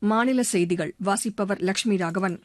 மாநில செய்திகள் வாசிப்பவர் லட்சுமி ராகவன்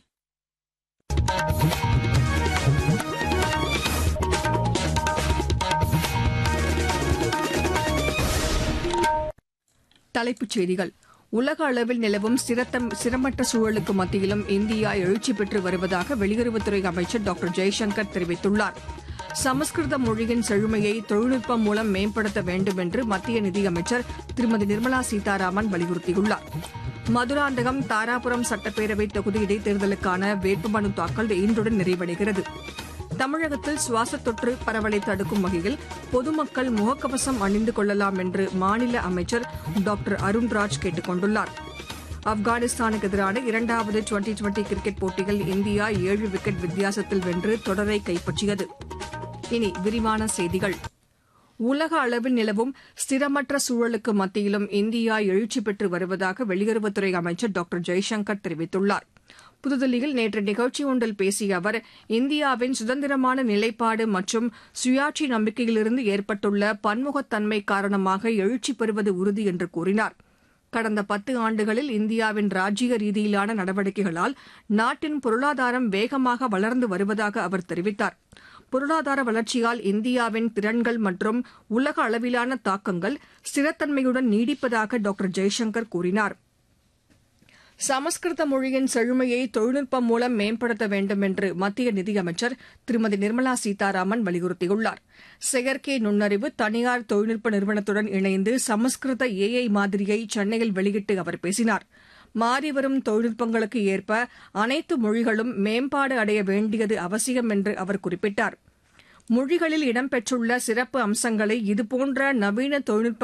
தலைப்புச் செய்திகள் உலக அளவில் நிலவும் சிரத்தம் சிரமற்ற சூழலுக்கு மத்தியிலும் இந்தியா எழுச்சி பெற்று வருவதாக வெளியுறவுத்துறை அமைச்சர் டாக்டர் ஜெய்சங்கர் தெரிவித்துள்ளார் சமஸ்கிருத மொழியின் செழுமையை தொழில்நுட்பம் மூலம் மேம்படுத்த வேண்டும் என்று மத்திய நிதியமைச்சர் திருமதி நிர்மலா சீதாராமன் வலியுறுத்தியுள்ளார் மதுராந்தகம் தாராபுரம் சட்டப்பேரவை தொகுதி இடைத்தேர்தலுக்கான வேட்புமனு தாக்கல் இன்றுடன் நிறைவடைகிறது தமிழகத்தில் சுவாச தொற்று பரவலை தடுக்கும் வகையில் பொதுமக்கள் முகக்கவசம் அணிந்து கொள்ளலாம் என்று மாநில அமைச்சர் டாக்டர் அருண்ராஜ் கேட்டுக் கொண்டுள்ளார் ஆப்கானிஸ்தானுக்கு எதிரான இரண்டாவது டுவெண்டி டுவெண்டி கிரிக்கெட் போட்டியில் இந்தியா ஏழு விக்கெட் வித்தியாசத்தில் வென்று தொடரை கைப்பற்றியது இனி விரிவான செய்திகள் உலக அளவில் நிலவும் ஸ்திரமற்ற சூழலுக்கு மத்தியிலும் இந்தியா எழுச்சி பெற்று வருவதாக வெளியுறவுத்துறை அமைச்சர் டாக்டர் ஜெய்சங்கர் தெரிவித்துள்ளார் புதுதில்லியில் நேற்று நிகழ்ச்சி ஒன்றில் பேசிய அவர் இந்தியாவின் சுதந்திரமான நிலைப்பாடு மற்றும் சுயாட்சி நம்பிக்கையிலிருந்து ஏற்பட்டுள்ள பன்முகத்தன்மை காரணமாக எழுச்சி பெறுவது உறுதி என்று கூறினார் கடந்த பத்து ஆண்டுகளில் இந்தியாவின் ராஜ்ஜிய ரீதியிலான நடவடிக்கைகளால் நாட்டின் பொருளாதாரம் வேகமாக வளர்ந்து வருவதாக அவர் தெரிவித்தார் பொருளாதார வளர்ச்சியால் இந்தியாவின் திறன்கள் மற்றும் உலக அளவிலான தாக்கங்கள் ஸ்திரத்தன்மையுடன் நீடிப்பதாக டாக்டர் ஜெய்சங்கர் கூறினார் சமஸ்கிருத மொழியின் செழுமையை தொழில்நுட்பம் மூலம் மேம்படுத்த வேண்டும் என்று மத்திய நிதியமைச்சர் திருமதி நிர்மலா சீதாராமன் வலியுறுத்தியுள்ளார் செயற்கை நுண்ணறிவு தனியார் தொழில்நுட்ப நிறுவனத்துடன் இணைந்து சமஸ்கிருத ஏஐ மாதிரியை சென்னையில் வெளியிட்டு அவர் பேசினார் மாறிவரும் தொழில்நுட்பங்களுக்கு ஏற்ப அனைத்து மொழிகளும் மேம்பாடு அடைய வேண்டியது அவசியம் என்று அவர் குறிப்பிட்டார் மொழிகளில் இடம்பெற்றுள்ள சிறப்பு அம்சங்களை இதுபோன்ற நவீன தொழில்நுட்ப